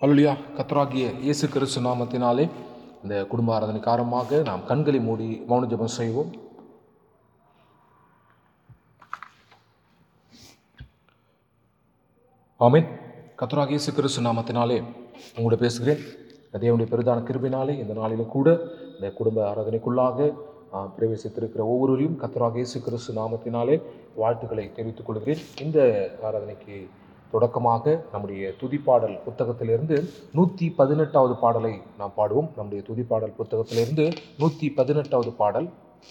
அல்லா கத்தராகிய இயேசு கிறிஸ்து நாமத்தினாலே இந்த குடும்ப ஆராதனைக்காரமாக நாம் கண்களை மூடி மௌன ஜெபம் செய்வோம் ஆமென் கத்தராகிய இயேசு கிறிஸ்து நாமத்தினாலே உங்களோட பேசுகிறேன் தேவனுடைய பெரிதான கிருபினாலே இந்த நாளிலும் கூட இந்த குடும்ப ஆராதனைக்குள்ளாக ஆ, பிரவேசித்திருக்கிற ஒவ்வொருவரையும் கத்தராக இயேசு கிறிஸ்து நாமத்தினாலே வாழ்த்துக்களை தெரிவித்துக் கொள்கிறேன் இந்த ஆராதனைக்கு தொடக்கமாக நம்முடைய துதிப்பாடல் புத்தகத்திலிருந்து நூற்றி பதினெட்டாவது பாடலை நாம் பாடுவோம் நம்முடைய துதிப்பாடல் புத்தகத்திலிருந்து நூற்றி பதினெட்டாவது பாடல்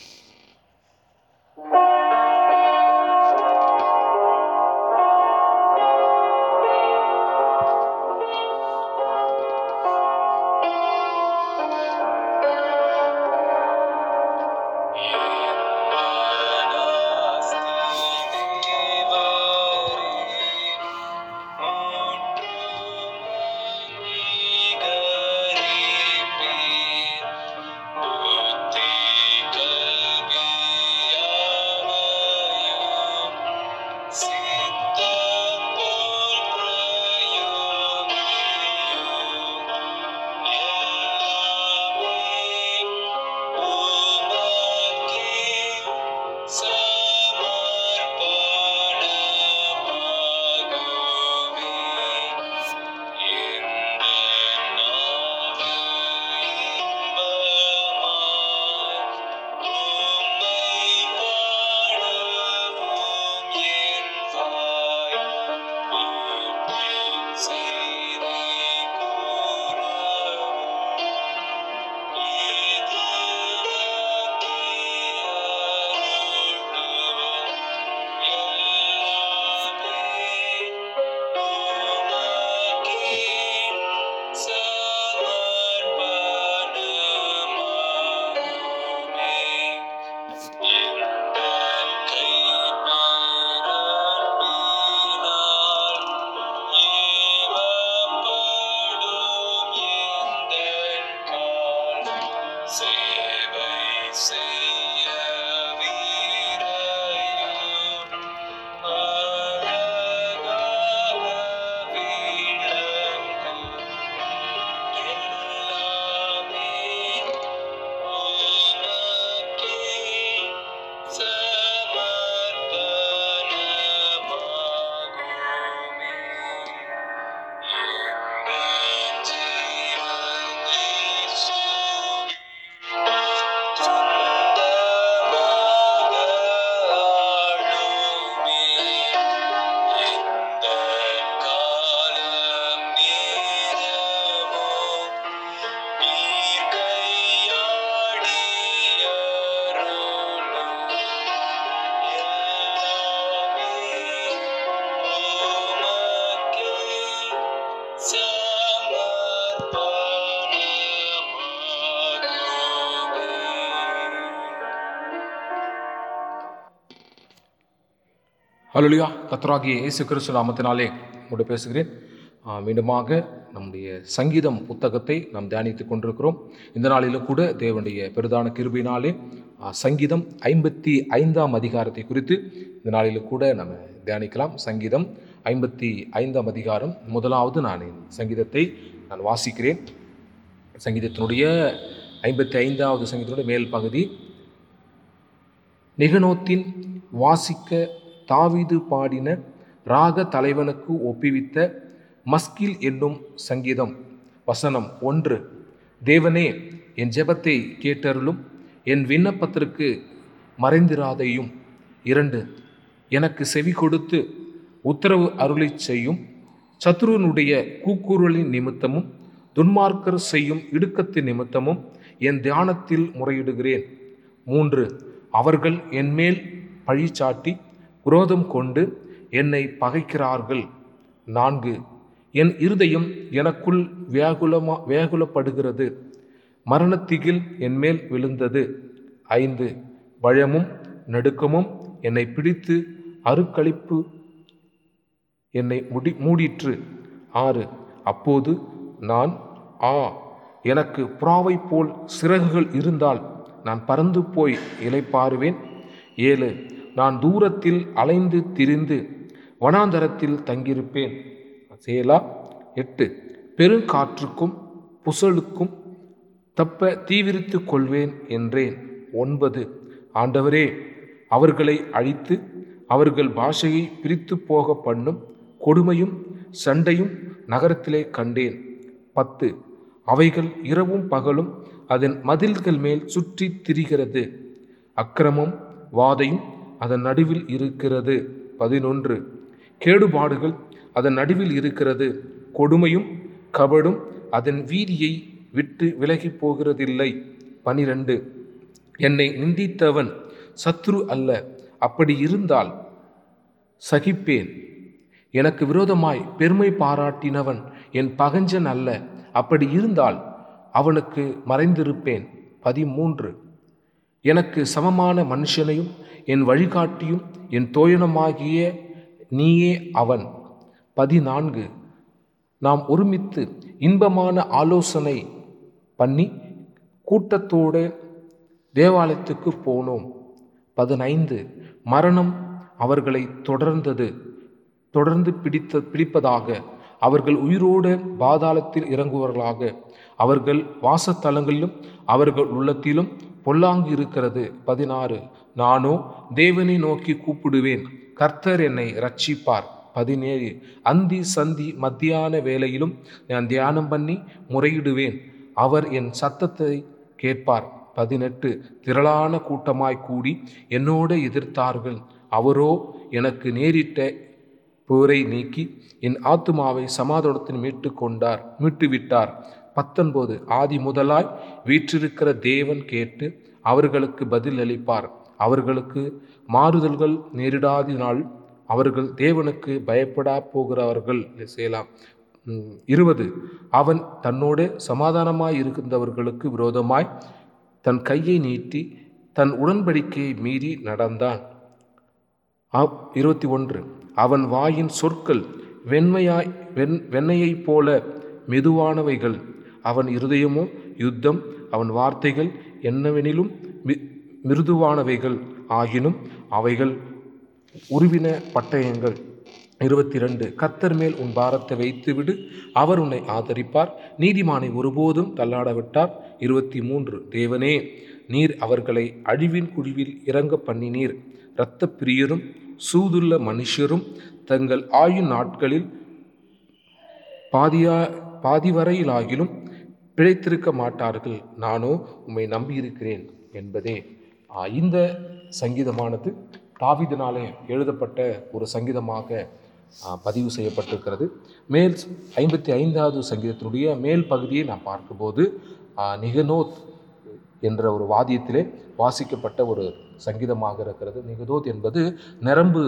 சேவை செய்ய வீரையும் அழகாக விளங்கும் எல்லாமே உமக்கே சமர்ப்பணமாகுமே எங்கள் ஜீவன் இயேசுவே சொந்தமாக ஆளுமே இந்த காலம் நேரமோ நீர் கையாடி அருளும் எல்லாமே உமக்கே சமர்ப்பணமாகுமே ஹalleluya கத்தராகிய இயேசு கிறிஸ்து நாமத்தினாலே உங்களோடு பேசுகிறேன் ஆ, மீண்டுமாக நம்முடைய சங்கீதம் புத்தகத்தை நாம் தியானித்துக் கொண்டிருக்கிறோம் இந்த நாளிலும் கூட தேவனுடைய பெரிதான கிருபினாலே ஆ, சங்கீதம் ஐம்பத்தி ஐந்தாம் அதிகாரத்தை குறித்து இந்த நாளிலும் கூட நம்ம தியானிக்கலாம் சங்கீதம் ஐம்பத்தி ஐந்தாம் அதிகாரம் முதலாவது நான் இந்த சங்கீதத்தை நான் வாசிக்கிறேன் சங்கீதத்தினுடைய ஐம்பத்தி ஐந்தாவது சங்கீதத்தினுடைய மேல் பகுதி நிகனோத்தின் வாசிக்க தாவீது பாடின ராக தலைவனுக்கு ஒப்புவித்த மஸ்கில் என்னும் சங்கீதம் வசனம் ஒன்று தேவனே என் ஜெபத்தை கேட்டருளும் என் விண்ணப்பத்திற்கு மறைந்திராதையும் இரண்டு எனக்கு செவி கொடுத்து உத்தரவு அருளிச் செய்யும் சத்ருனுடைய கூக்குரலின் நிமித்தமும் துன்மார்க்கர் செய்யும் இடுக்கத்தின் நிமித்தமும் என் தியானத்தில் முறையிடுகிறேன் மூன்று அவர்கள் என்மேல் பழிச்சாட்டி குரோதம் கொண்டு என்னை பகைக்கிறார்கள் நான்கு என் இருதயம் எனக்குள் வியாகுலமா வியாகுலப்படுகிறது மரணத்திகில் என்மேல் விழுந்தது ஐந்து பயமும் நடுக்கமும் என்னை பிடித்து அருக்களிப்பு என்னை முடி மூடிற்று ஆறு அப்போது நான் ஆ எனக்கு புறாவை போல் சிறகுகள் இருந்தால் நான் பறந்து போய் இலைப்பாருவேன் ஏழு நான் தூரத்தில் அலைந்து திரிந்து வனாந்தரத்தில் தங்கியிருப்பேன் சேலா எட்டு பெருங்காற்றுக்கும் புசலுக்கும் தப்ப தீவிரித்து கொள்வேன் என்றேன் ஒன்பது ஆண்டவரே அவர்களை அழித்து அவர்கள் பாஷையை பிரித்து போக பண்ணும் கொடுமையும் சண்டையும் நகரத்திலே கண்டேன் பத்து அவைகள் இரவும் பகலும் அதன் மதில்கள் மேல் சுற்றி திரிகிறது அக்கிரமம் வாதையும் அதன் நடுவில் இருக்கிறது பதினொன்று கேடுபாடுகள் அதன் நடுவில் இருக்கிறது கொடுமையும் கபடும் அதன் வீதியை விட்டு விலகி போகிறதில்லை பனிரெண்டு என்னை நிந்தித்தவன் சத்ரு அல்ல அப்படி இருந்தால் சகிப்பேன் எனக்கு விரோதமாய் பெருமை பாராட்டினவன் என் பகஞ்சன் அல்ல அப்படி இருந்தால் அவனுக்கு மறைந்திருப்பேன் பதிமூன்று எனக்கு சமமான மனுஷனையும் என் வழிகாட்டியும் என் தோயனமாகிய நீயே அவன் பதினான்கு நாம் ஒருமித்து இன்பமான ஆலோசனை பண்ணி கூட்டத்தோடு தேவாலயத்துக்கு போனோம் பதினைந்து மரணம் அவர்களை தொடர்ந்தது தொடர்ந்து பிடித்த பிடிப்பதாக அவர்கள் உயிரோடு பாதாளத்தில் இறங்குவர்களாக அவர்கள் வாசத்தலங்களிலும் அவர்கள் உள்ளத்திலும் பொல்லாங்கு இருக்கிறது பதினாறு நானோ தேவனை நோக்கி கூப்பிடுவேன் கர்த்தர் என்னை ரட்சிப்பார் பதினேழு அந்தி சந்தி மத்தியான வேளையிலும் நான் தியானம் பண்ணி முறையிடுவேன் அவர் என் சத்தத்தை கேட்பார் பதினெட்டு திரளான கூட்டமாய் கூடி என்னோடு எதிர்த்தார்கள் அவரோ எனக்கு நேரிட்ட போரை நீக்கி என் ஆத்துமாவை சமாதானத்தில் மீட்டு கொண்டார் மீட்டு விட்டார் பத்தொன்பது ஆதி முதலாய் வீற்றிருக்கிற தேவன் கேட்டு அவர்களுக்கு பதில் அளிப்பார் அவர்களுக்கு மாறுதல்கள் நேரிடாதினால் அவர்கள் தேவனுக்கு பயப்படா போகிறவர்கள் செய்யலாம் உம், இருபது அவன் தன்னோடு சமாதானமாய் இருக்கின்றவர்களுக்கு விரோதமாய் தன் கையை நீட்டி தன் உடன்படிக்கையை மீறி நடந்தான் ஆப் இருபத்தி ஒன்று அவன் வாயின் சொற்கள் வெண்மையாய் வெண் வெண்ணையைப் போல மெதுவானவைகள் அவன் இருதயமோ யுத்தம் அவன் வார்த்தைகள் என்னவெனிலும் மி மிருதுவானவைகள் ஆகினும் அவைகள் உருவின பட்டயங்கள் இருபத்தி ரெண்டு கத்தர் மேல் உன் பாரத்தை வைத்துவிடு அவர் உன்னை ஆதரிப்பார் நீதிமானை ஒருபோதும் தள்ளாட விட்டார் இருபத்தி மூன்று தேவனே நீர் அவர்களை அழிவின் குழிவில் இறங்க பண்ணினீர் இரத்த பிரியரும் சூதுள்ள மனுஷரும் தங்கள் ஆயுள் நாட்களில் பாதியா பாதி வரையிலாகிலும் பிழைத்திருக்க மாட்டார்கள் நானோ உம்மை நம்பியிருக்கிறேன் என்பதே ஆ, இந்த சங்கீதமானது தாவீதினாலே எழுதப்பட்ட ஒரு சங்கீதமாக ஆ, பதிவு செய்யப்பட்டிருக்கிறது மேல் ஐம்பத்தி ஐந்தாவது சங்கீதத்தினுடைய மேல் பகுதியை நாம் பார்க்கும்போது ஆ, நிகனோத் என்ற ஒரு வாத்தியத்திலே வாசிக்கப்பட்ட ஒரு சங்கீதமாக இருக்கிறது நிகதோத் என்பது நரம்பு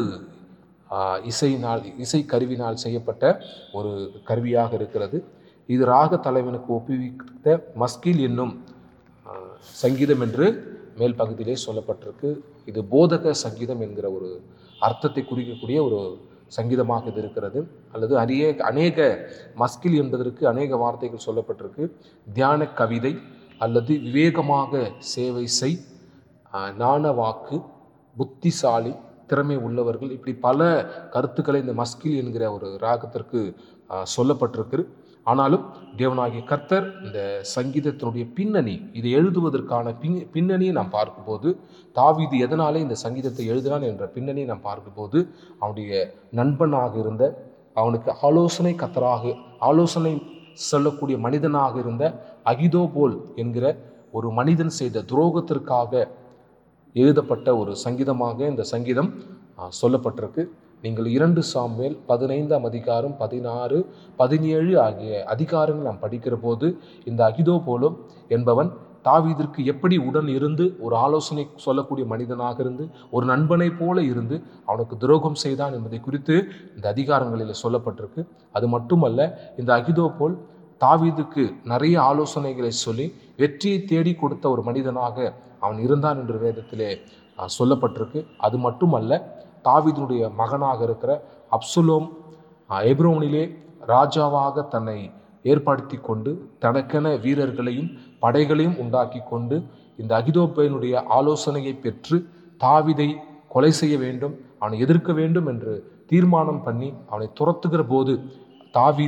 ஆ, இசையினால் இசை கருவினால் செய்யப்பட்ட ஒரு கருவியாக இருக்கிறது இது ராக தலைவனுக்கு ஒப்புவித்த மஸ்கில் என்னும் ஆ, சங்கீதம் என்று மேல் பகுதியிலே சொல்லப்பட்டிருக்கு இது போதக சங்கீதம் என்கிற ஒரு அர்த்தத்தை குறிக்கக்கூடிய ஒரு சங்கீதமாக இது இருக்கிறது அல்லது அரிய அநேக மஸ்கில் என்பதற்கு அநேக வார்த்தைகள் சொல்லப்பட்டிருக்கு தியான கவிதை அல்லது விவேகமாக சேவை செய் ஆஹ், ஞான வாக்கு புத்திசாலி திறமை உள்ளவர்கள் இப்படி பல கருத்துக்களை இந்த மஸ்கில் என்கிற ஒரு ராகத்திற்கு ஆஹ், சொல்லப்பட்டிருக்கு ஆனாலும் தேவனாகிய கர்த்தர் இந்த சங்கீதத்தினுடைய பின்னணி இதை எழுதுவதற்கான பின் பின்னணியை நாம் பார்க்கும்போது தாவீது எதனாலே இந்த சங்கீதத்தை எழுதினான் என்ற பின்னணியை நாம் பார்க்கும்போது அவனுடைய நண்பனாக இருந்த அவனுக்கு ஆலோசனை கத்தராக ஆலோசனை சொல்லக்கூடிய மனிதனாக இருந்த அகிதோபோல் என்கிற ஒரு மனிதன் செய்த துரோகத்திற்காக எழுதப்பட்ட ஒரு சங்கீதமாக இந்த சங்கீதம் ஆ, சொல்லப்பட்டிருக்கு நீங்கள் இரண்டு சாமுவேல் பதினைந்தாம் அதிகாரம் பதினாறு பதினேழு ஆகிய அதிகாரங்கள் நாம் படிக்கிற போது இந்த அகிதோ போலும் என்பவன் தாவீதிற்கு எப்படி உடன் இருந்து ஒரு ஆலோசனை சொல்லக்கூடிய மனிதனாக இருந்து ஒரு நண்பனைப் போல இருந்து அவனுக்கு துரோகம் செய்தான் என்பதை குறித்து இந்த அதிகாரங்களில் சொல்லப்பட்டிருக்கு அது மட்டுமல்ல இந்த அகிதோ போல் தாவீதுக்கு நிறைய ஆலோசனைகளை சொல்லி வெற்றியை தேடி கொடுத்த ஒரு மனிதனாக அவன் இருந்தான் என்று வேதத்திலே ஆ, சொல்லப்பட்டிருக்கு அது மட்டுமல்ல தாவீதுடைய மகனாக இருக்கிற அப்சுலோம் ஆ, எப்ரோனிலே ராஜாவாக தன்னை ஏற்படுத்தி கொண்டு தனக்கென வீரர்களையும் படைகளையும் உண்டாக்கி கொண்டு இந்த அகிதோப்பையனுடைய ஆலோசனையை பெற்று தாவீதை கொலை செய்ய வேண்டும் அவனை எதிர்க்க வேண்டும் என்று தீர்மானம் பண்ணி அவனை துரத்துகிற போது தாவீது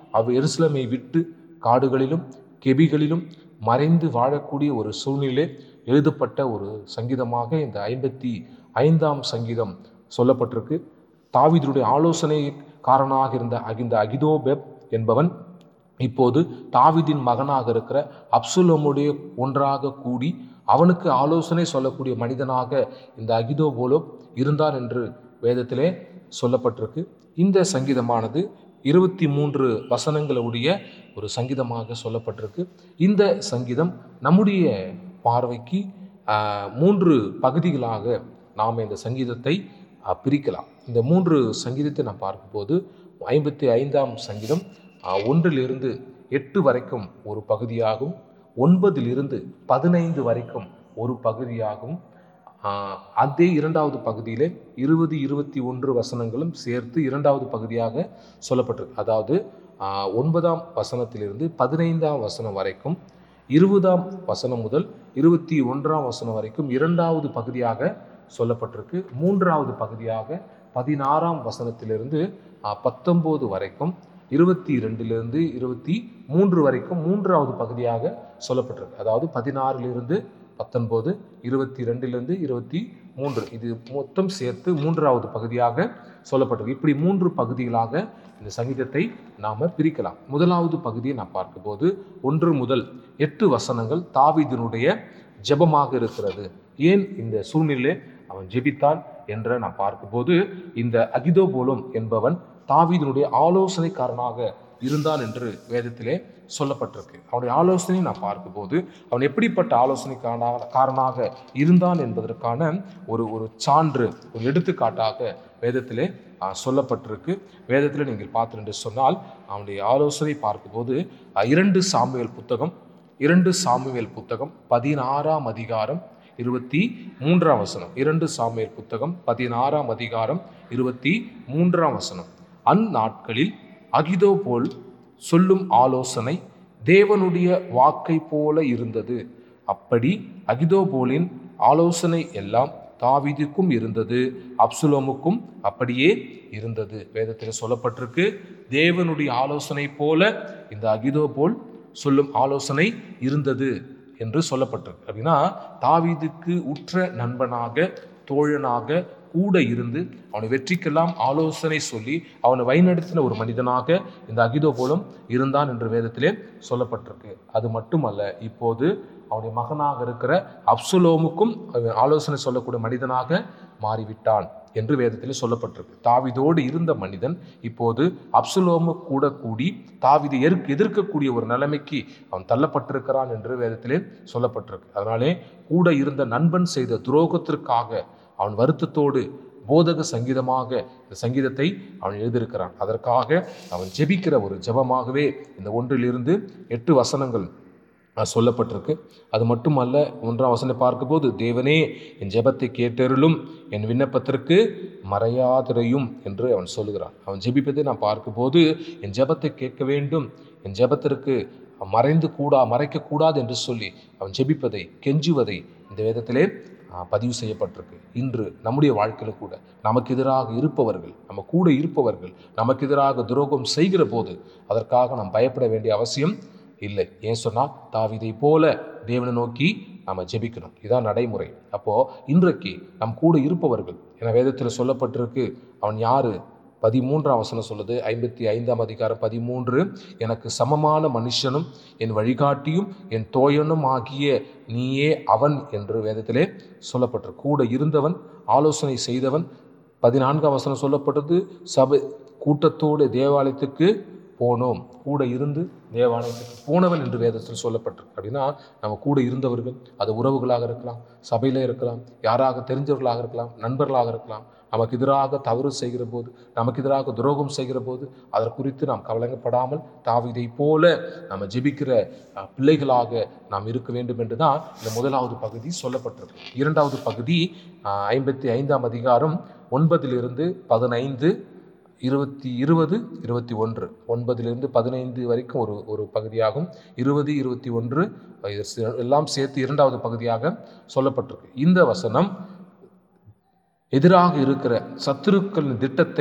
அவ் எருசலேமை விட்டு காடுகளிலும் கெபிகளிலும் மறைந்து வாழக்கூடிய ஒரு சூழ்நிலை எழுதப்பட்ட ஒரு சங்கீதமாக இந்த ஐம்பத்தி ஐந்தாம் சங்கீதம் சொல்லப்பட்டிருக்கு தாவீதுடைய ஆலோசனைக்காரனாக இருந்த இந்த அகிதோபெப் என்பவன் இப்போது தாவீதின் மகனாக இருக்கிற அப்சுலமுடைய ஒன்றாக கூடி அவனுக்கு ஆலோசனை சொல்லக்கூடிய மனிதனாக இந்த அகிதோபோலோ இருந்தார் என்று வேதத்திலே சொல்லப்பட்டிருக்கு இந்த சங்கீதமானது இருபத்தி மூன்று வசனங்களுடைய ஒரு சங்கீதமாக சொல்லப்பட்டிருக்கு இந்த சங்கீதம் நம்முடைய பார்வைக்கு ஆஹ், மூன்று பகுதிகளாக நாம் இந்த சங்கீதத்தை ஆஹ், பிரிக்கலாம் இந்த மூன்று சங்கீதத்தை நாம் பார்க்கும்போது ஐம்பத்தி ஐந்தாம் சங்கீதம் ஆஹ், ஒன்றிலிருந்து எட்டு வரைக்கும் ஒரு பகுதியாகும் ஒன்பதிலிருந்து பதினைந்து வரைக்கும் ஒரு பகுதியாகும் ஆஹ், அதே இரண்டாவது பகுதியிலே இருபது இருபத்தி ஒன்று வசனங்களும் சேர்த்து இரண்டாவது பகுதியாக சொல்லப்பட்டிருக்கு அதாவது ஆஹ், ஒன்பதாம் வசனத்திலிருந்து பதினைந்தாம் வசனம் வரைக்கும் இருபதாம் வசனம் முதல் இருபத்தி ஒன்றாம் வசனம் வரைக்கும் இரண்டாவது பகுதியாக சொல்லப்பட்டிருக்கு மூன்றாவது பகுதியாக பதினாறாம் வசனத்திலிருந்து ஆஹ், பத்தொம்போது வரைக்கும் இருபத்தி ரெண்டிலிருந்து இருபத்தி மூன்று வரைக்கும் மூன்றாவது பகுதியாக சொல்லப்பட்டிருக்கு அதாவது பதினாறிலிருந்து பத்தொன்பது இருபத்தி ரெண்டிலிருந்து இருபத்தி மூன்று இது மொத்தம் சேர்த்து மூன்றாவது பகுதியாக சொல்லப்பட்டிருக்கு இப்படி மூன்று பகுதிகளாக இந்த சங்கீதத்தை நாம் பிரிக்கலாம் முதலாவது பகுதியை நாம் பார்க்கும்போது ஒன்று முதல் எட்டு வசனங்கள் தாவீதினுடைய ஜெபமாக இருக்கிறது ஏன் இந்த சூழ்நிலை அவன் ஜெபித்தான் என்ற நாம் பார்க்கும்போது இந்த அகிதோபோலும் என்பவன் தாவீதினுடைய ஆலோசனைக்காரனாக இருந்தான் என்று வேதத்திலே சொல்லப்பட்டிருக்கு அவனுடைய ஆலோசனை நான் பார்க்கும்போது அவன் எப்படிப்பட்ட ஆலோசனைக்கான காரனாக இருந்தான் என்பதற்கான ஒரு ஒரு சான்று ஒரு எடுத்துக்காட்டாக வேதத்திலே ஆ, சொல்லப்பட்டிருக்கு வேதத்தில் நீங்கள் பார்த்தீர்கள் என்று சொன்னால் அவனுடைய ஆலோசனை பார்க்கும்போது அ, இரண்டு சாமுவேல் புத்தகம் இரண்டு சாமுவேல் புத்தகம் பதினாறாம் அதிகாரம் இருபத்தி மூன்றாம் வசனம் இரண்டு சாமுவேல் புத்தகம் பதினாறாம் அதிகாரம் இருபத்தி மூன்றாம் வசனம் அந்நாட்களில் அகிதோ போல் சொல்லும் ஆலோசனை தேவனுடைய வாக்கை போல இருந்தது அப்படி அகிதோபோலின் ஆலோசனை எல்லாம் தாவீதுக்கும் இருந்தது அப்சுலோமுக்கும் அப்படியே இருந்தது வேதத்தில் சொல்லப்பட்டிருக்கு தேவனுடைய ஆலோசனை போல இந்த அகிதோபோல் சொல்லும் ஆலோசனை இருந்தது என்று சொல்லப்பட்டிருக்கு அப்படின்னா தாவீதுக்கு உற்ற நண்பனாக தோழனாக கூட இருந்து அவனை வெற்றிக்கெல்லாம் ஆலோசனை சொல்லி அவனை வழிநடத்தின ஒரு மனிதனாக இந்த அகிதோபோலும் இருந்தான் என்று வேதத்திலே சொல்லப்பட்டிருக்கு அது மட்டுமல்ல இப்போது அவனுடைய மகனாக இருக்கிற அப்சுலோமுக்கும் அவன் ஆலோசனை சொல்லக்கூடிய மனிதனாக மாறிவிட்டான் என்று வேதத்திலே சொல்லப்பட்டிருக்கு தாவிதோடு இருந்த மனிதன் இப்போது அப்சுலோமு கூட கூடி தாவிதை எதிர்க்க எதிர்க்கக்கூடிய ஒரு நிலைமைக்கு அவன் தள்ளப்பட்டிருக்கிறான் என்று வேதத்திலே சொல்லப்பட்டிருக்கு அதனாலே கூட இருந்த நண்பன் செய்த துரோகத்திற்காக அவன் வருத்தத்தோடு போதக சங்கீதமாக இந்த சங்கீதத்தை அவன் எழுதியிருக்கிறான் அதற்காக அவன் ஜெபிக்கிற ஒரு ஜெபமாகவே இந்த ஒன்றிலிருந்து எட்டு வசனங்கள் அஹ், சொல்லப்பட்டிருக்கு அது மட்டுமல்ல ஒன்றாம் வசனம் பார்க்கும்போது தேவனே என் ஜெபத்தை கேட்டருளும் என் விண்ணப்பத்திற்கு மறையாதிரையும் என்று அவன் சொல்லுகிறான் அவன் ஜெபிப்பதை நான் பார்க்கும்போது என் ஜெபத்தை கேட்க வேண்டும் என் ஜெபத்திற்கு மறைந்து கூடா மறைக்கக்கூடாது என்று சொல்லி அவன் ஜெபிப்பதை கெஞ்சுவதை இந்த வேதத்திலே ஆஹ், பதிவு செய்யப்பட்டிருக்கு இன்று நம்முடைய வாழ்க்கையில் கூட நமக்கு எதிராக இருப்பவர்கள் நம்ம கூட இருப்பவர்கள் நமக்கு எதிராக துரோகம் செய்கிற போது அதற்காக நாம் பயப்பட வேண்டிய அவசியம் இல்லை ஏன் சொன்னால் தாவீதை போல தேவனை நோக்கி நாம் ஜெபிக்கணும் இதான் நடைமுறை அப்போது இன்றைக்கு நம் கூட இருப்பவர்கள் என வேதத்தில் சொல்லப்பட்டிருக்கு அவன் யாரு பதிமூன்றாம் வசனம் சொல்லுது ஐம்பத்தி ஐந்தாம் அதிகாரம் பதிமூன்று எனக்கு சமமான மனுஷனும் என் வழிகாட்டியும் என் தோயனும் ஆகிய நீயே அவன் என்று வேதத்திலே சொல்லப்பட்டிருக்கு கூட இருந்தவன் ஆலோசனை செய்தவன் பதினான்காம் வசனம் சொல்லப்பட்டது சபை கூட்டத்தோடு தேவாலயத்துக்கு போனோம் கூட இருந்து தேவாலயத்துக்கு போனவன் என்று வேதத்தில் சொல்லப்பட்டிருக்கு அப்படின்னா நம்ம கூட இருந்தவர்கள் அது உறவுகளாக இருக்கலாம் சபையில் இருக்கலாம் யாராக தெரிஞ்சவர்களாக இருக்கலாம் நண்பர்களாக இருக்கலாம் நமக்கு எதிராக தவறு செய்கிற போது நமக்கு எதிராக துரோகம் செய்கிற போது அதை குறித்து நாம் கவலைப்படாமல் தாவிதை போல நம்ம ஜெபிக்கிற அஹ், பிள்ளைகளாக நாம் இருக்க வேண்டும் என்று தான் இந்த முதலாவது பகுதி சொல்லப்பட்டிருக்கு இரண்டாவது பகுதி அஹ், ஐம்பத்தி ஐந்தாம் அதிகாரம் ஒன்பதிலிருந்து பதினைந்து இருபத்தி இருபது இருபத்தி ஒன்று ஒன்பதிலிருந்து பதினைந்து வரைக்கும் ஒரு ஒரு பகுதியாகும் இருபது இருபத்தி ஒன்று இது சே- எல்லாம் சேர்த்து இரண்டாவது பகுதியாக சொல்லப்பட்டிருக்கு இந்த வசனம் எதிராக இருக்கிற சத்துருக்களின் திட்டத்தை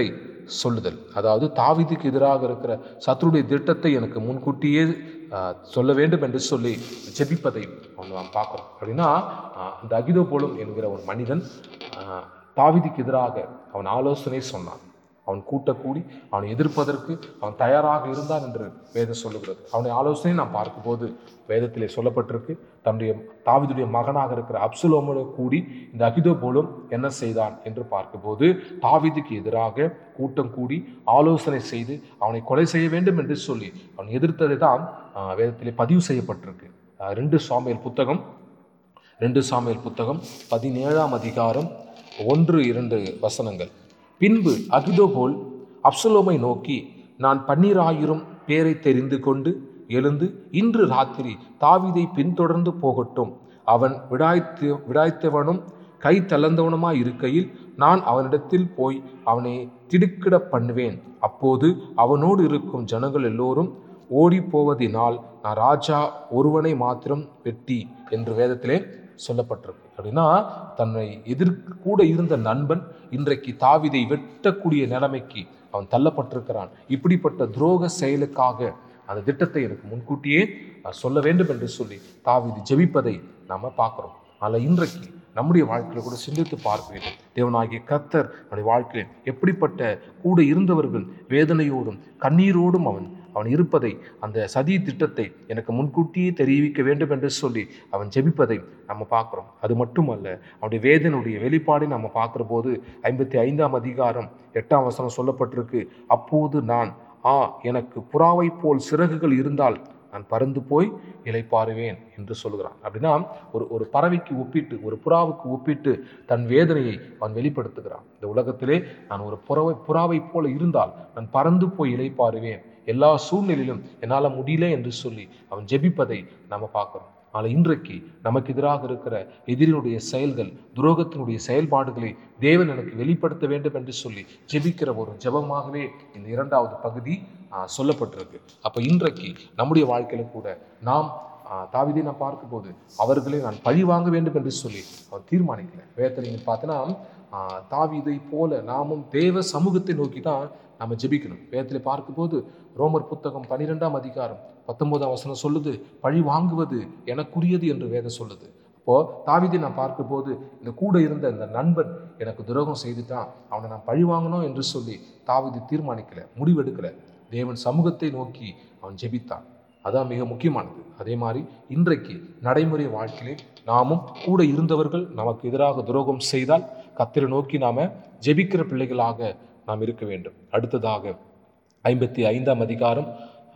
சொல்லுதல் அதாவது தாவீதுக்கு எதிராக இருக்கிற சத்துருடைய திட்டத்தை எனக்கு முன்கூட்டியே ஆஹ், சொல்ல வேண்டும் என்று சொல்லி ஜெபிப்பதை அவன் நாம் பார்க்குறோம் அப்படின்னா ஆஹ், இந்த அகிதோபோலும் என்கிற ஒரு மனிதன் ஆஹ், தாவீதுக்கு எதிராக அவன் ஆலோசனை சொன்னான் அவன் கூட்டக்கூடி அவனை எதிர்ப்பதற்கு அவன் தயாராக இருந்தான் என்று வேதம் சொல்லுகிறது அவனுடைய ஆலோசனை நாம் பார்க்கும்போது வேதத்திலே சொல்லப்பட்டிருக்கு தன்னுடைய தாவீதுடைய மகனாக இருக்கிற அப்சுலோமோடு கூடி இந்த அகிதோ போலும் என்ன செய்தான் என்று பார்க்கும்போது தாவீதுக்கு எதிராக கூட்டம் கூடி ஆலோசனை செய்து அவனை கொலை செய்ய வேண்டும் என்று சொல்லி அவன் எதிர்த்ததை தான் ஆஹ், வேதத்திலே பதிவு செய்யப்பட்டிருக்கு ஆஹ், ரெண்டு சாமியல் புத்தகம் ரெண்டு சாமியல் புத்தகம் பதினேழாம் அதிகாரம் ஒன்று இரண்டு வசனங்கள் பின்பு அகிதோபோல் அப்சலோமை நோக்கி நான் பன்னிராயிரம் பேரை தெரிந்து கொண்டு எழுந்து இன்று ராத்திரி தாவீதை பின்தொடர்ந்து போகட்டும் அவன் விடாய்த்து விடாய்த்தவனும் கை தளர்ந்தவனுமாய் இருக்கையில் நான் அவனிடத்தில் போய் அவனை திடுக்கிட பண்ணுவேன் அப்போது அவனோடு இருக்கும் ஜனங்கள் எல்லோரும் ஓடி போவதினால் நான் ராஜா ஒருவனை மாத்திரம் வெட்டி என்று வேதத்திலே சொல்லப்பட்டிருக்கு அப்படின்னா தன்னை எதிர் கூட இருந்த நண்பன் இன்றைக்கு தாவிதை வெட்டக்கூடிய நிலைமைக்கு அவன் தள்ளப்பட்டிருக்கிறான் இப்படிப்பட்ட துரோக செயலுக்காக அந்த திட்டத்தை எனக்கு முன்கூட்டியே அஹ், சொல்ல வேண்டும் என்று சொல்லி தாவிது ஜெபிப்பதை நாம பார்க்குறோம் அதில் இன்றைக்கு நம்முடைய வாழ்க்கையில் கூட சிந்தித்து பார்க்க வேண்டும் தேவனாகிய கர்த்தர் நம்முடைய வாழ்க்கையில் எப்படிப்பட்ட கூட இருந்தவர்கள் வேதனையோடும் கண்ணீரோடும் அவன் அவன் இருப்பதை அந்த சதி திட்டத்தை எனக்கு முன்கூட்டியே தெரிவிக்க வேண்டும் என்று சொல்லி அவன் ஜெபிப்பதை நம்ம பார்க்குறோம் அது மட்டுமல்ல அவனுடைய வேதனுடைய வெளிப்பாடை நம்ம பார்க்குற போது ஐம்பத்தி ஐந்தாம் அதிகாரம் எட்டாம் வசனம் சொல்லப்பட்டிருக்கு அப்போது நான் ஆ எனக்கு புறாவை போல் சிறகுகள் இருந்தால் நான் பறந்து போய் இளைப்பாறுவேன் என்று சொல்கிறான் அப்படின்னா ஒரு ஒரு பறவைக்கு ஒப்பிட்டு ஒரு புறாவுக்கு ஒப்பிட்டு தன் வேதனையை அவன் வெளிப்படுத்துகிறான் இந்த உலகத்திலே நான் ஒரு புறாவை புறாவை போல இருந்தால் நான் பறந்து போய் இளைப்பாறுவேன் எல்லா சூழ்நிலையிலும் என்னால் முடியல என்று சொல்லி அவன் ஜெபிப்பதை நம்ம பார்க்குறோம் ஆனால் இன்றைக்கு நமக்கு எதிராக இருக்கிற எதிரினுடைய செயல்கள் துரோகத்தினுடைய செயல்பாடுகளை தேவன் எனக்கு வெளிப்படுத்த வேண்டும் என்று சொல்லி ஜெபிக்கிற ஒரு ஜெபமாகவே இந்த இரண்டாவது பகுதி ஆ, சொல்லப்பட்டிருக்கு அப்போ இன்றைக்கு நம்முடைய வாழ்க்கையில கூட நாம் ஆ, தாவீதை நான் பார்க்கும்போது அவர்களை நான் பழி வாங்க வேண்டும் என்று சொல்லி அவன் தீர்மானிக்கல வேதத்தில் நீங்கள் பார்த்தோன்னா ஆ, தாவீதை போல நாமும் தேவ சமூகத்தை நோக்கி தான் நம்ம ஜெபிக்கணும் வேதத்தில் பார்க்கும்போது ரோமர் புத்தகம் பன்னிரெண்டாம் அதிகாரம் பத்தொன்பதாம் வசனம் சொல்லுது பழி வாங்குவது எனக்குரியது என்று வேதம் சொல்லுது அப்போ தாவீதை நான் பார்க்கும்போது இந்த கூட இருந்த இந்த நண்பன் எனக்கு துரோகம் செய்துட்டான் அவனை நான் பழி வாங்கணும் என்று சொல்லி தாவீது தீர்மானிக்கல முடிவெடுக்கல தேவன் சமூகத்தை நோக்கி அவன் ஜெபித்தான் அதான் மிக முக்கியமானது அதே மாதிரி இன்றைக்கு நடைமுறை வாழ்க்கையிலே நாமும் கூட இருந்தவர்கள் நமக்கு எதிராக துரோகம் செய்தால் கத்திரை நோக்கி நாம ஜெபிக்கிற பிள்ளைகளாக நாம் இருக்க வேண்டும் அடுத்ததாக ஐம்பத்தி ஐந்தாம் அதிகாரம்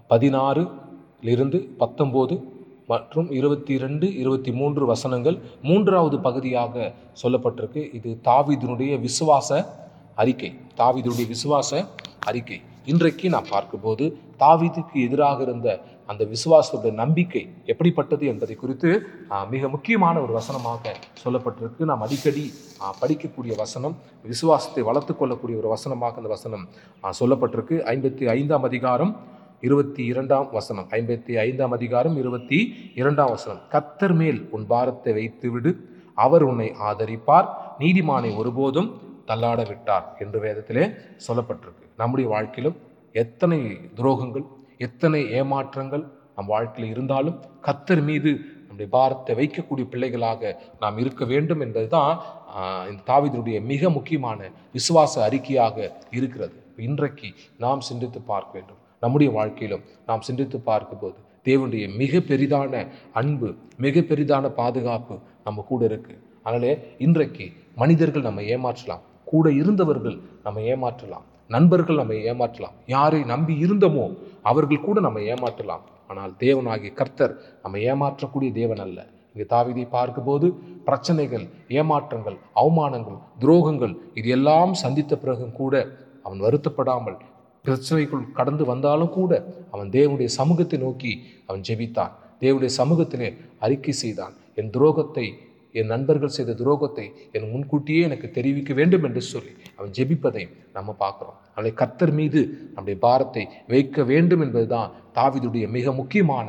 பதினாறுலிருந்து பத்தொம்போது மற்றும் இருபத்தி ரெண்டு இருபத்தி மூன்று வசனங்கள் மூன்றாவது பகுதியாக சொல்லப்பட்டிருக்கு இது தாவீதினுடைய விசுவாச அறிக்கை தாவீதுடைய விசுவாச அறிக்கை இன்றைக்கு நான் பார்க்கும்போது தாவீதுக்கு எதிராக இருந்த அந்த விசுவாசத்துடைய நம்பிக்கை எப்படிப்பட்டது என்பதை குறித்து ஆ, மிக முக்கியமான ஒரு வசனமாக சொல்லப்பட்டிருக்கு நாம் அடிக்கடி ஆ, படிக்கக்கூடிய வசனம் விசுவாசத்தை வளர்த்து கொள்ளக்கூடிய ஒரு வசனமாக அந்த வசனம் ஆ, சொல்லப்பட்டிருக்கு ஐம்பத்தி ஐந்தாம் அதிகாரம் இருபத்தி இரண்டாம் வசனம் ஐம்பத்தி ஐந்தாம் அதிகாரம் இருபத்தி இரண்டாம் வசனம் கத்தர் மேல் உன் பாரத்தை வைத்து விடு அவர் உன்னை ஆதரிப்பார் நீதிமானை ஒருபோதும் தள்ளாட விட்டார் என்று வேதத்திலே சொல்லப்பட்டிருக்கு நம்முடைய வாழ்க்கையிலும் எத்தனை துரோகங்கள் எத்தனை ஏமாற்றங்கள் நம் வாழ்க்கையில் இருந்தாலும் கத்தர் மீது நம்முடைய பாரத்தை வைக்கக்கூடிய பிள்ளைகளாக நாம் இருக்க வேண்டும் என்பதுதான் ஆஹ், இந்த தாவீதுடைய மிக முக்கியமான விசுவாச அறிக்கையாக இருக்கிறது இன்றைக்கு நாம் சிந்தித்து பார்க்க வேண்டும் நம்முடைய வாழ்க்கையிலும் நாம் சிந்தித்து பார்க்கும்போது தேவனுடைய மிக பெரிதான அன்பு மிக பெரிதான பாதுகாப்பு நம்ம கூட இருக்கு அதனாலே இன்றைக்கு மனிதர்கள் நம்ம ஏமாற்றலாம் கூட இருந்தவர்கள் நம்ம ஏமாற்றலாம் நண்பர்கள் நம்ம ஏமாற்றலாம் யாரை நம்பி இருந்தோமோ அவர்கள் கூட நம்ம ஏமாற்றலாம் ஆனால் தேவனாகிய கர்த்தர் நம்ம ஏமாற்றக்கூடிய தேவன் அல்ல இங்கே தாவீதை பார்க்கும்போது பிரச்சனைகள் ஏமாற்றங்கள் அவமானங்கள் துரோகங்கள் இது எல்லாம் சந்தித்த பிறகும் கூட அவன் வருத்தப்படாமல் பிரச்சனைக்குள் கடந்து வந்தாலும் கூட அவன் தேவனுடைய சமூகத்தை நோக்கி அவன் ஜெபித்தான் தேவனுடைய சமூகத்திலே அறிக்கை செய்தான் என் துரோகத்தை என் நண்பர்கள் செய்த துரோகத்தை என் முன்கூட்டியே எனக்கு தெரிவிக்க வேண்டும் என்று சொல்லி அவன் ஜெபிப்பதை நம்ம பார்க்குறோம் அவனை கர்த்தர் மீது நம்முடைய பாரத்தை வைக்க வேண்டும் என்பதுதான் தாவீதுடைய மிக முக்கியமான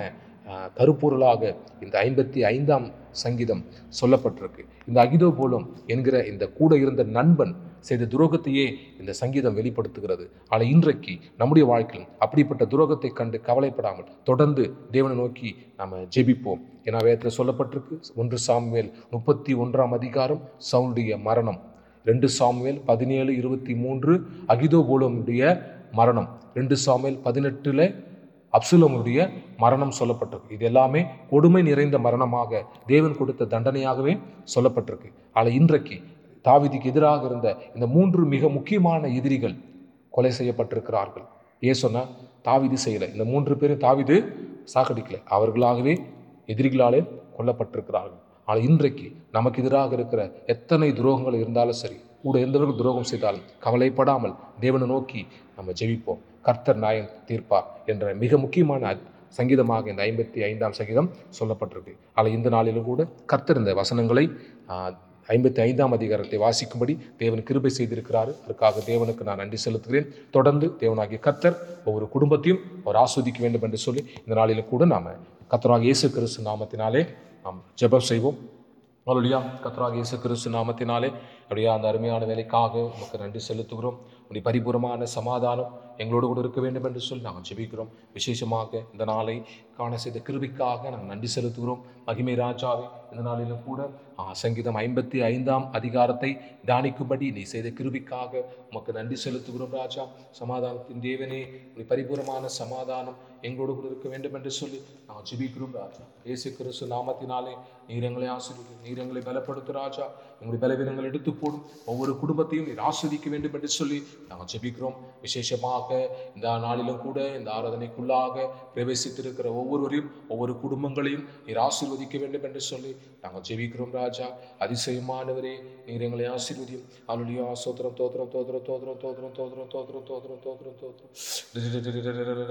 ஆஹ், கருப்பொருளாக இந்த ஐம்பத்தி ஐந்தாம் சங்கீதம் சொல்லப்பட்டிருக்கு இந்த அகிதோ போலும் என்கிற இந்த கூட இருந்த நண்பன் செய்த துரோகத்தையே இந்த சங்கீதம் வெளிப்படுத்துகிறது ஆனால் இன்றைக்கு நம்முடைய வாழ்க்கையில் அப்படிப்பட்ட துரோகத்தை கண்டு கவலைப்படாமல் தொடர்ந்து தேவனை நோக்கி நாம் ஜெபிப்போம் ஏன்னா வேதத்தில் சொல்லப்பட்டிருக்கு ஒன்று சாமுவேல் முப்பத்தி ஒன்றாம் அதிகாரம் சவுளுடைய மரணம் ரெண்டு சாமுவேல் பதினேழு இருபத்தி மூன்று அகிதோபோலமுடைய மரணம் ரெண்டு சாமுவேல் பதினெட்டில் அப்சுலமுடைய மரணம் சொல்லப்பட்டிருக்கு இது எல்லாமே கொடுமை நிறைந்த மரணமாக தேவன் கொடுத்த தண்டனையாகவே சொல்லப்பட்டிருக்கு ஆனால் இன்றைக்கு தாவீதுக்கு எதிராக இருந்த இந்த மூன்று மிக முக்கியமான எதிரிகள் கொலை செய்யப்பட்டிருக்கிறார்கள் ஏன் சொன்னா தாவீது செய்யலை இந்த மூன்று பேரும் தாவீது சாகடிக்கலை அவர்களாகவே எதிரிகளாலே கொல்லப்பட்டிருக்கிறார்கள் ஆனால் இன்றைக்கு நமக்கு எதிராக இருக்கிற எத்தனை துரோகங்கள் இருந்தாலும் சரி கூட எந்தவர்கள் துரோகம் செய்தாலும் கவலைப்படாமல் தேவனை நோக்கி நம்ம ஜெபிப்போம் கர்த்தர் நியாயம் தீர்ப்பார் என்ற மிக முக்கியமான அத்- சங்கீதமாக இந்த ஐம்பத்தி ஐந்தாம் சங்கீதம் சொல்லப்பட்டிருக்கு ஆனால் இந்த நாளிலும் கூட கர்த்தர் இந்த வசனங்களை ஐம்பத்தி ஐந்தாம் அதிகாரத்தை வாசிக்கும்படி தேவன் கிருபை செய்திருக்கிறார் அதற்காக தேவனுக்கு நான் நன்றி செலுத்துகிறேன் தொடர்ந்து தேவனாகிய கர்த்தர் ஒவ்வொரு குடும்பத்தையும் அவர் ஆஸ்வதிக்க வேண்டும் என்று சொல்லி இந்த நாளிலும் கூட நாம் கர்த்தராக இயேசு கிறிஸ்து நாமத்தினாலே நாம் ஜெபம் செய்வோம் அல்லா கத்ராக இயேசு கிறிஸ்து நாமத்தினாலே அப்படியே அந்த அருமையான வேலைக்காக உமக்கு நன்றி செலுத்துகிறோம் உடைய பரிபூரமான சமாதானம் எங்களோடு கூட இருக்க வேண்டும் என்று சொல்லி நாங்கள் ஜெபிக்கிறோம் விசேஷமாக இந்த நாளை காண செய்த கிருபிக்காக நாங்கள் நன்றி செலுத்துகிறோம் மகிமை ராஜாவே இந்த நாளிலும் கூட ஆ, சங்கீதம் ஐம்பத்தி ஐந்தாம் அதிகாரத்தை தியானிக்கும்படி நீ செய்த கிருபிக்காக உமக்கு நன்றி செலுத்துகிறோம் ராஜா சமாதானத்தின் தேவனே உடைய பரிபூரமான சமாதானம் எங்களோடு கூட இருக்க வேண்டும் என்று சொல்லி நாங்கள் ஜெபிக்கிறோம் ராஜா இயேசு கிறிஸ்து நாமத்தினாலே நீர் எங்களை ஆசிரியர் நீர் எங்களை பலப்படுத்து ராஜா எங்களுடைய பலவீனங்கள் எடுத்து போடும் ஒவ்வொரு குடும்பத்தையும் நீர் ஆஸ்வதிக்க வேண்டும் என்று சொல்லி நாங்கள் ஜெபிக்கிறோம் விசேஷமாக இந்த நாளிலும் கூட இந்த ஆராதனைக்குள்ளாக பிரவேசித்திருக்கிற ஒவ்வொருவரையும் ஒவ்வொரு குடும்பங்களையும் நீர் ஆசீர்வதிக்க வேண்டும் என்று சொல்லி நாங்கள் ஜெபிக்கிறோம் ராஜா அதிசயமானவரே நீர் எங்களை ஆசீர்வதியும் அலுலியா சோத்திரம் தோத்திரம் தோத்திரம் தோத்திரம் தோத்திரம் தோத்திரம் தோத்திரம் தோத்திரம் தோத்திரம் தோத்திரம்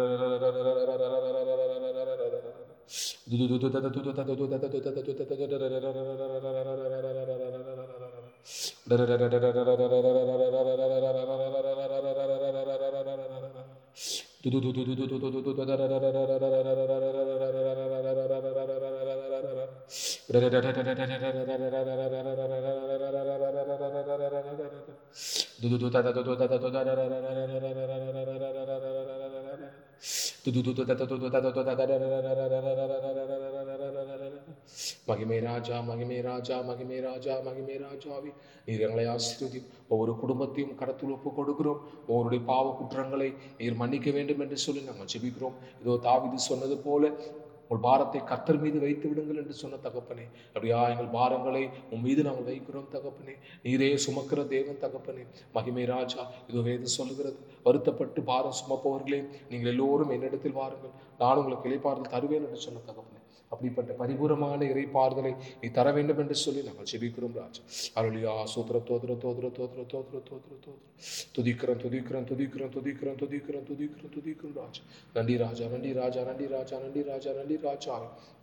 மகிமை ராஜா மகிமை ராஜா மகிமை ராஜா மகிமை ராஜாவி நீர் எங்களை ஆசீர்வதி ஒவ்வொரு குடும்பத்தையும் கடத்தில் ஒப்பு கொடுக்கிறோம் ஒவ்வொருடைய பாவ குற்றங்களை நீர் மன்னிக்க வேண்டும் என்று சொல்லி நாங்கள் ஜெபிக்கிறோம் இதோ தாவிது சொன்னது போல உங்கள் பாரத்தை கர்த்தர் மீது வைத்து விடுங்கள் என்று சொன்ன தகப்பனே அப்படியா எங்கள் பாரங்களை உன் மீது நாங்கள் வைக்கிறோம் தகப்பனே நீரே சுமக்கிற தேவன் தகப்பனே மகிமை ராஜா இதோ வேதம் சொல்லுகிறது வருத்தப்பட்டு பாரம் சுமப்பவர்களே நீங்கள் எல்லோரும் என்னிடத்தில் வாருங்கள் நான் உங்களுக்கு இலைப்பாறுதல் தருவேன் என்று சொன்ன தகப்பனே அப்படிப்பட்ட பரிபூரமான இறைப்பாறுதலை நீ தர வேண்டும் என்று சொல்லி நாங்கள் ஜெபிக்கிறோம் ராஜா அருளியா சோத்திர தோத்திர தோத்திர தோத்திர தோத்திர தோத்திர தோத்திர துதிக்கிறோம் துதிக்கிறோம் துதிக்கிறோம் துதிக்கிறோம் துதிக்கிறோம் துதிக்கிறோம் துதிக்கிறோம் ராஜா நன்றி ராஜா நன்றி ராஜா நன்றி ராஜா நன்றி ராஜா நன்றி ராஜா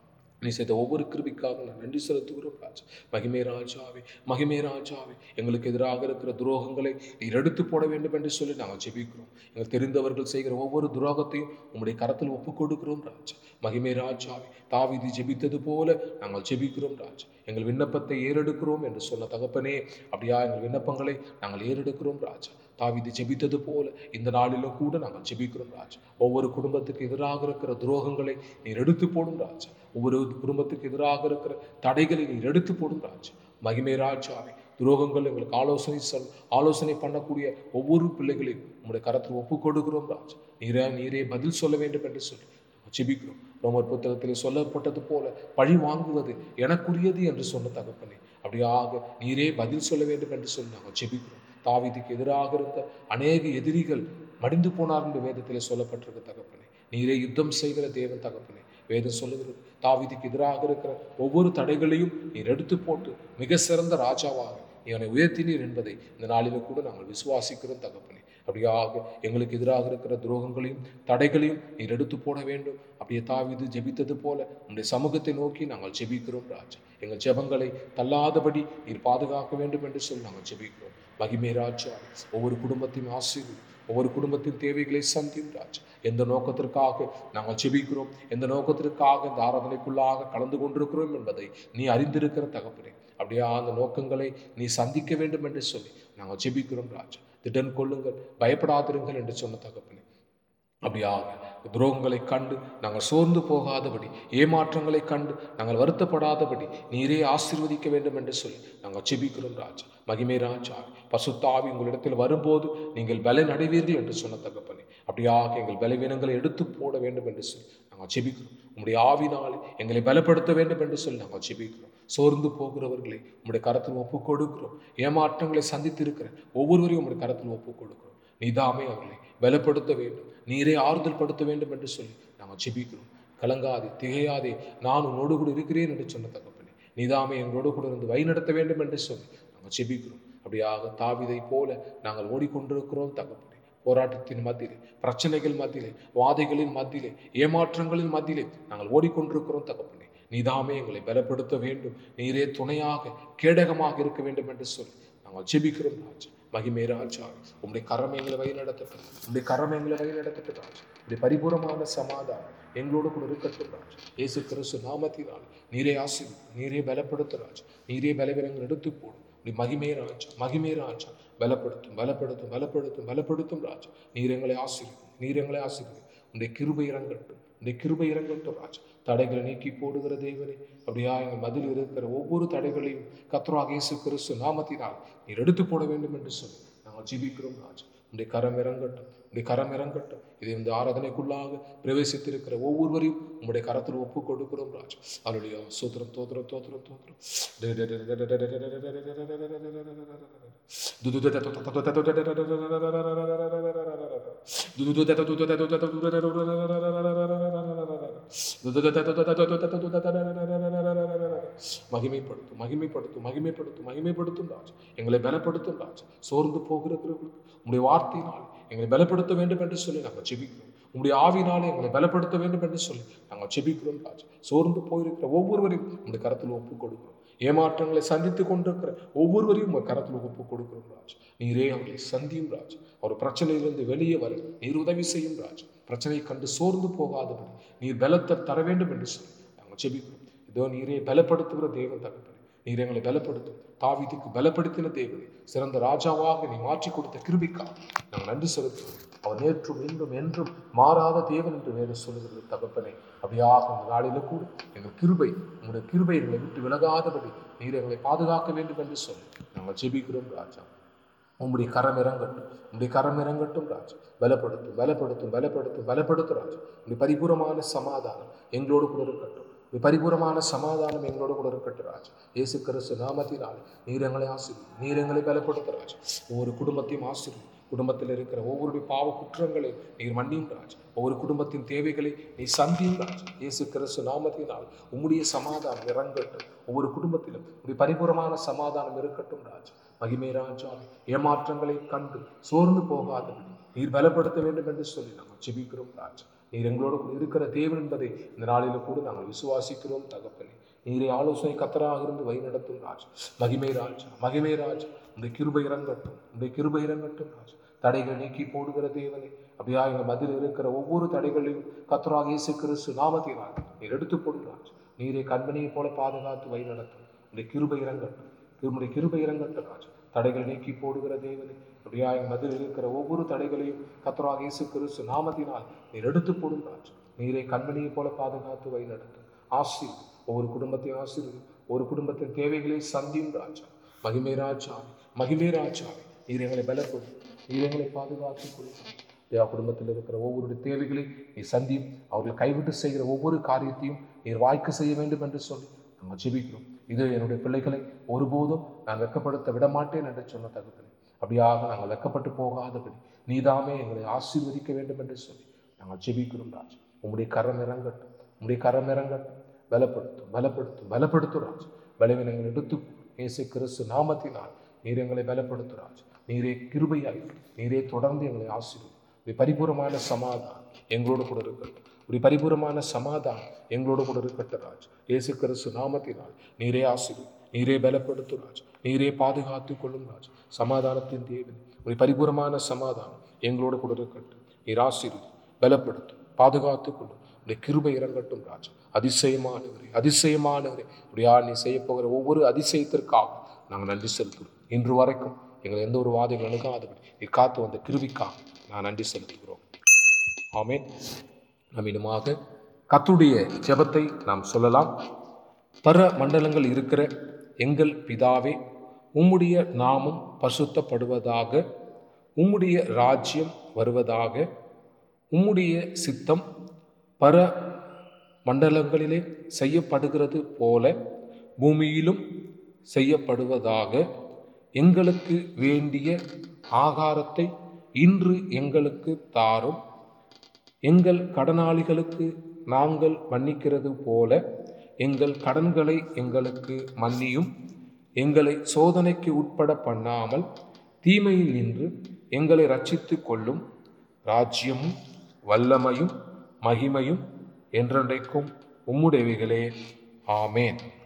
நீ செய்த ஒவ்வொரு கிருபிக்காக நான் நன்றி செலுத்துகிறோம் ராஜா மகிமே ராஜாவே மகிமே ராஜாவே எங்களுக்கு எதிராக இருக்கிற துரோகங்களை நீர் எடுத்து போட வேண்டும் என்று சொல்லி நாங்கள் ஜெபிக்கிறோம் எங்கள் தெரிந்தவர்கள் செய்கிற ஒவ்வொரு துரோகத்தையும் உம்முடைய கரத்தில் ஒப்புக் கொடுக்கிறோம் ராஜா மகிமே ராஜாவே தாவீது ஜெபித்தது போல நாங்கள் ஜெபிக்கிறோம் ராஜா எங்கள் விண்ணப்பத்தை ஏறெடுக்கிறோம் என்று சொன்ன தகப்பனே அப்படியா எங்கள் விண்ணப்பங்களை நாங்கள் ஏறெடுக்கிறோம் ராஜா தாவீது ஜெபித்தது போல இந்த நாளிலும் கூட நாங்கள் ஜெபிக்கிறோம் ராஜா ஒவ்வொரு குடும்பத்துக்கு எதிராக இருக்கிற துரோகங்களை நீர் எடுத்து போடும் ராஜா ஒவ்வொரு குடும்பத்துக்கு எதிராக இருக்கிற தடைகளை நீர் எடுத்து போடும் ராஜா மகிமை ராஜாவே துரோகங்கள் எங்களுக்கு ஆலோசனை சொல் ஆலோசனை பண்ணக்கூடிய ஒவ்வொரு பிள்ளைகளையும் உங்களுடைய கரத்தில் ஒப்புக் கொடுக்கிறோம் ராஜா நீரே நீரே பதில் சொல்ல வேண்டும் என்று சொல்லி நாங்கள் ஜெபிக்கிறோம் ரோமர் புத்தகத்தில் சொல்லப்பட்டது போல பழி வாங்குவது எனக்குரியது என்று சொன்ன தகப்பனே அப்படியாக நீரே பதில் சொல்ல வேண்டும் என்று சொல்லி நாங்கள் ஜெபிக்கிறோம் தாவீதுக்கு எதிராக இருந்த அநேக எதிரிகள் மடிந்து போனார் என்று வேதத்தில் சொல்லப்பட்டிருக்க தகப்பனே நீரே யுத்தம் செய்கிற தேவன் தகப்பனே வேதம் சொல்லுகிறது தாவீதுக்கு எதிராக இருக்கிற ஒவ்வொரு தடைகளையும் நீர் எடுத்து போட்டு மிக சிறந்த ராஜாவாக நீ அவனை உயர்த்தினீர் என்பதை இந்த நாளிலும் கூட நாங்கள் விசுவாசிக்கிறோம் தகப்பனே அப்படியாக எங்களுக்கு எதிராக இருக்கிற துரோகங்களையும் தடைகளையும் நீர் எடுத்து போட வேண்டும் அப்படியே தாவீது ஜெபித்தது போல உங்களுடைய சமூகத்தை நோக்கி நாங்கள் ஜெபிக்கிறோம் ராஜா எங்கள் ஜெபங்களை தள்ளாதபடி நீர் பாதுகாக்க வேண்டும் என்று சொல்லி நாங்கள் ஜெபிக்கிறோம் மகிமே ராஜா ஒவ்வொரு குடும்பத்தையும் ஆசீர்வதி ஒவ்வொரு குடும்பத்தின் தேவைகளை சந்தியும் ராஜா எந்த நோக்கத்திற்காக நாங்கள் ஜெபிக்கிறோம் எந்த நோக்கத்திற்காக இந்த ஆராதனைக்குள்ளாக கலந்து கொண்டிருக்கிறோம் என்பதை நீ அறிந்திருக்கிற தகப்பனே அப்படியே அந்த நோக்கங்களை நீ சந்திக்க வேண்டும் என்று சொல்லி நாங்கள் ஜெபிக்கிறோம் ராஜா திடன் கொள்ளுங்கள் பயப்படாதிருங்கள் என்று சொன்ன தகப்பனே அப்படியாக துரோகங்களை கண்டு நாங்கள் சோர்ந்து போகாதபடி ஏமாற்றங்களை கண்டு நாங்கள் வருத்தப்படாதபடி நீரே ஆசீர்வதிக்க வேண்டும் என்று சொல்லி நாங்கள் செபிக்கிறோம் ராஜா மகிமை ராஜா பசுத்தாவி உங்களிடத்தில் வரும்போது நீங்கள் பலன் அடைவீர்கள் என்று சொன்ன தகப்பனே அப்படியாக எங்கள் பலவீனங்களை எடுத்து போட வேண்டும் என்று சொல்லி நாங்கள் செபிக்கிறோம் உம்முடைய ஆவினால் எங்களை பலப்படுத்த வேண்டும் என்று சொல்லி நாங்கள் செபிக்கிறோம் சோர்ந்து போகிறவர்களை உம்முடைய கரத்தில் ஒப்புக் கொடுக்கிறோம் ஏமாற்றங்களை சந்தித்திருக்கிற ஒவ்வொருவரையும் உம்முடைய கரத்தில் ஒப்புக் கொடுக்கிறோம் நீதாமே அவர்களை பலப்படுத்த வேண்டும் நீரே ஆறுதல் படுத்த வேண்டும் என்று சொல்லி நாங்கள் ஜெபிக்கிறோம் கலங்காதே திகையாதே நான் உன்னோடு கூட இருக்கிறேன் என்று சொன்ன தகப்பனே நீதாமே எங்களோடு கூட இருந்து வழிநடத்த வேண்டும் என்று சொல்லி நாங்கள் ஜெபிக்கிறோம் அப்படியாக தாவிதை போல நாங்கள் ஓடிக்கொண்டிருக்கிறோம் தகப்பனே போராட்டத்தின் மத்தியிலே பிரச்சனைகள் மத்தியிலே வாதைகளின் மத்தியிலே ஏமாற்றங்களின் மத்தியிலே நாங்கள் ஓடிக்கொண்டிருக்கிறோம் தகப்பனே நீதாமே எங்களை பலப்படுத்த வேண்டும் நீரே துணையாக கேடகமாக இருக்க வேண்டும் என்று சொல்லி நாங்கள் ஜெபிக்கிறோம் ராஜா மகிமே ராஜா உம்முடைய கரம் எங்களை வழி நடத்தட்டும் உம்முடைய கரம் எங்களை வழி நடத்தட்டும் ராஜா உடைய பரிபூரமான சமாதானம் எங்களோடு கூட இருக்கட்டும் ராஜா இயேசு கிறிஸ்து நாமத்தினால் நீரே ஆசி நீரே பலப்படுத்த ராஜா நீரே பலவீனங்கள் எடுத்து போடும் உடைய மகிமே ராஜா மகிமே ராஜா பலப்படுத்தும் பலப்படுத்தும் பலப்படுத்தும் பலப்படுத்தும் ராஜா நீர் எங்களை ஆசிரியம் நீர் எங்களை ஆசிரியம் உடைய கிருபை இறங்கட்டும் உடைய கிருபை இறங்கட்டும் ராஜா தடைகளை நீக்கி போடுகிற தேவனே அப்படியா எங்கள் மதில் இருக்கிற ஒவ்வொரு தடைகளையும் கத்ராக இயேசு கிறிஸ்து நாமத்தினால் நீர் எடுத்து போட வேண்டும் என்று சொல்லி நாங்கள் ஜீவிக்கிறோம் ராஜா உடைய கரம் இறங்கட்டும் உடைய கரம் இறங்கட்டும் இது இந்த ஆராதனைக்குள்ளாக பிரவேசித்திருக்கிற ஒவ்வொருவரையும் உம்முடைய கரத்தில் ஒப்பு கொடுக்கிறோம் ராஜா அவருடைய சோத்திரம் தோத்திரம் தோத்திரம் தோத்திரம் மகிமைப்படுத்தும் மகிமைப்படுத்தும் மகிமைப்படுத்தும் மகிமைப்படுத்தும் ராஜா எங்களை பலப்படுத்தும் ராஜா சோர்ந்து போகிறவர்களுக்கு உங்களுடைய வார்த்தையினால் எங்களை பலப்படுத்த வேண்டும் என்று சொல்லி நாங்கள் ஜெபிக்கிறோம் உங்களுடைய ஆவினாலே எங்களை பலப்படுத்த வேண்டும் என்று சொல்லி நாங்கள் ஜெபிக்கிறோம் ராஜா சோர்ந்து போயிருக்கிற ஒவ்வொருவரையும் உங்களுடைய கரத்தில் ஒப்புக் கொடுக்கிறோம் ஏமாற்றங்களை சந்தித்து கொண்டிருக்கிற ஒவ்வொருவரையும் உங்கள் கரத்தில் ஒப்புக் கொடுக்கிறோம் ராஜ் நீரே அவர்களை சந்தியும் ராஜ் அவர் பிரச்சனையிலிருந்து வெளியே வர நீர் உதவி செய்யும் ராஜ் பிரச்சனையை கண்டு சோர்ந்து போகாதபடி நீர் பலத்தை தர வேண்டும் என்று சொல்லி நாங்கள் ஜெபிக்கிறோம் இதோ நீரே பலப்படுத்துகிற தேவன் தகப்பனே நீர் எங்களை பலப்படுத்தும் தாவீதுக்கு பலப்படுத்தின தேவனே சிறந்த ராஜாவாக நீ மாற்றி கொடுத்த கிருபிக்கா நாங்கள் நன்றி செலுத்துவோம் அவர் நேற்றும் இன்றும் என்றும் மாறாத தேவன் என்று வேறு சொல்லுகிறது தகப்பனே அப்படியாக இந்த நாளில கூட எங்கள் கிருபை உங்களுடைய கிருபை எங்களை விட்டு விலகாதபடி நீர் எங்களை பாதுகாக்க வேண்டும் என்று சொல்லி நாங்கள் ஜெபிக்கிறோம் ராஜா உம்முடைய கரம் இறங்கட்டும் உம்முடைய கரம் இறங்கட்டும் ராஜா பலப்படுத்தும் பலப்படுத்தும் பலப்படுத்தும் பலப்படுத்தும் ராஜா உடைய பரிபூரமான சமாதானம் எங்களோடு கூட இருக்கட்டும் உடைய பரிபூரமான சமாதானம் எங்களோடு கூட இருக்கட்டும் ராஜா இயேசு கிறிஸ்து நாமத்தினால் நீர் எங்களை ஆசிரி நீர் எங்களை பலப்படுத்த ராஜா ஒவ்வொரு குடும்பத்தையும் ஆசிரி குடும்பத்தில் இருக்கிற ஒவ்வொருடைய பாவ குற்றங்களை நீர் மன்னியும் ராஜ் ஒவ்வொரு குடும்பத்தின் தேவைகளை நீ சந்தியும் ராஜ் இயேசு கிறிஸ்து நாமத்தினால் உம்முடைய சமாதானம் இறங்கட்டும் ஒவ்வொரு குடும்பத்திலும் உடைய பரிபூரமான சமாதானம் இருக்கட்டும் ராஜ் மகிமே ராஜா ஏமாற்றங்களை கண்டு சோர்ந்து போகாதபடி நீர் பலப்படுத்த வேண்டும் என்று சொல்லி நாங்கள் ஜெபிக்கிறோம் ராஜா நீர் எங்களோடு கூட இருக்கிற தேவன் என்பதை இந்த நாளில் கூட நாங்கள் விசுவாசிக்கிறோம் தகப்பனே நீரே ஆலோசனை கத்தராக இருந்து வழி நடத்தும் ராஜா மகிமை ராஜா மகிமை ராஜா இந்த கிருபை இறங்கட்டும் இந்த கிருபை இறங்கட்டும் ராஜா தடைகள் நீக்கி போடுகிற தேவனே அப்படியா எங்கள் மதில் இருக்கிற ஒவ்வொரு தடைகளையும் கத்தராக இயேசு கிறிஸ்து நாமத்தினால் நீர் எடுத்து போடும் ராஜா நீரே கண்மணியை போல பாதுகாத்து வழி நடத்தும் இந்த கிருபை இறங்கட்டும் உம்முடைய கிருபை இறங்கட்டும் ராஜா தடைகள் நீக்கி போடுகிற தேவனே அப்படியா எங்கள் மதில் இருக்கிற ஒவ்வொரு தடைகளையும் கத்தராக இயேசு கிறிஸ்து நாமத்தினால் நீர் எடுத்து போடும் ராஜா நீரே கண்மணியை போல பாதுகாத்து வழி நடத்தும் ஆசீர் ஒவ்வொரு குடும்பத்தையும் ஆசீர் ஒரு குடும்பத்தின் தேவைகளை சந்தியும் ராஜா மகிமே ராஜா மகிமே ராஜா நீர் எங்களை பலப்படும் நீர் எங்களை பாதுகாத்துக் கொள்ளும் தேவா குடும்பத்தில் இருக்கிற ஒவ்வொரு தேவைகளை நீ சந்தியும் அவர்கள் கைவிட்டு செய்கிற ஒவ்வொரு காரியத்தையும் நீர் வாய்க்கு செய்ய வேண்டும் என்று சொல்லி நாங்கள் ஜெபிக்கிறோம் இது என்னுடைய பிள்ளைகளை ஒருபோதும் நான் வெட்கப்படுத்த விட மாட்டேன் என்று சொன்ன தகுதி அப்படியாக நாங்கள் வெட்கப்பட்டு போகாதபடி நீதாமே எங்களை ஆசீர்வதிக்க வேண்டும் என்று சொல்லி நாங்கள் ஜெபிக்கிறோம் ராஜ் உம்முடைய கரம் இறங்கட்டும் உம்முடைய கரம் இறங்கட்டும் பலப்படுத்தும் பலப்படுத்தும் பலப்படுத்தும் ராஜ் பலவீனங்கள் எடுத்து இயேசு கிறிஸ்து நாமத்தினால் நீர் எங்களை பலப்படுத்தும் ராஜ் நீரே கிருபையாய் நீரே தொடர்ந்து எங்களை ஆசீர்வதி உடைய பரிபூரமான சமாதானம் எங்களோடு கூட இருக்கட்டும் உடைய பரிபூரமான சமாதானம் எங்களோடு கூட இருக்கட்டும் ராஜ் இயேசு கிறிஸ்து நாமத்தினால் நீரே ஆசீர்வதி நீரே பலப்படுத்தும் ராஜ் நீரே பாதுகாத்துக் கொள்ளும் ராஜ் சமாதானத்தின் தேவன் உடைய பரிபூரமான சமாதானம் எங்களோடு கூட இருக்கட்டும் நீர் ஆசீர்வதி பலப்படுத்தும் பாதுகாத்துக் கொள்ளும் உடைய கிருபை இறங்கட்டும் ராஜா அதிசயமானவரே அதிசயமானவரே உடைய நீ செய்ய போகிற ஒவ்வொரு அதிசயத்திற்காக நாங்கள் நன்றி செலுத்துகிறோம் இன்று வரைக்கும் எங்களை எந்த ஒரு வாதங்கள் அணுகாதபடி நீ காத்து வந்த கிருபிக்காக நான் நன்றி செலுத்துகிறோம் ஆமென் நம்மிடமாக கத்துடைய ஜெபத்தை நாம் சொல்லலாம் பர மண்டலங்கள் இருக்கிற எங்கள் பிதாவே உம்முடைய நாமம் பசுத்தப்படுவதாக உம்முடைய ராஜ்யம் வருவதாக உம்முடைய சித்தம் பர மண்டலங்களிலே செய்யப்படுகிறது போல பூமியிலும் செய்யப்படுவதாக எங்களுக்கு வேண்டிய ஆகாரத்தை இன்று எங்களுக்கு தாரும் எங்கள் கடனாளிகளுக்கு நாங்கள் மன்னிக்கிறது போல எங்கள் கடன்களை எங்களுக்கு மன்னியும் எங்களை சோதனைக்கு உட்பட பண்ணாமல் தீமையில் நின்று எங்களை ரட்சித்துக் கொள்ளும் ராஜ்யமும் வல்லமையும் மகிமையும் என்றென்றைக்கும் உம்முடையவைகளே ஆமேன்